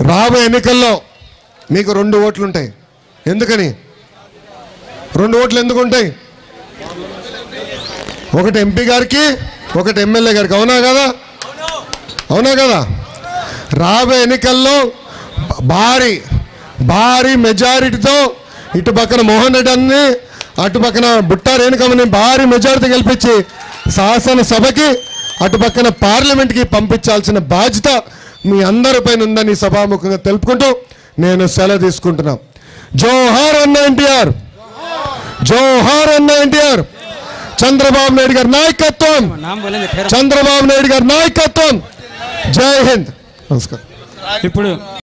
రాబోయే ఎన్నికల్లో మీకు రెండు ఓట్లు ఉంటాయి ఎందుకని రెండు ఓట్లు ఎందుకు ఉంటాయి ఒకటి ఎంపీ గారికి ఒకటి ఎమ్మెల్యే గారికి అవునా కదా అవునా కదా రాబోయే ఎన్నికల్లో భారీ భారీ మెజారిటీతో ఇటు పక్కన మోహన్ రెడ్డి అన్ని అటు పక్కన బుట్టా రేణుకమ్మని భారీ మెజారిటీ గెలిపించి శాసనసభకి అటు పక్కన పార్లమెంట్కి పంపించాల్సిన బాధ్యత మీ అందరిపైన ఉందని సభాముఖంగా తెలుపుకుంటూ నేను సెలవు తీసుకుంటున్నా జోహార్ అన్న ఎన్టీఆర్ జోహార్ అన్న ఎన్టీఆర్ చంద్రబాబు నాయుడు గారి నాయకత్వం नाम बोलेंगे फिर చంద్రబాబు నాయుడు గారి నాయకత్వం జై హింద్ నమస్కారం ఇప్పుడు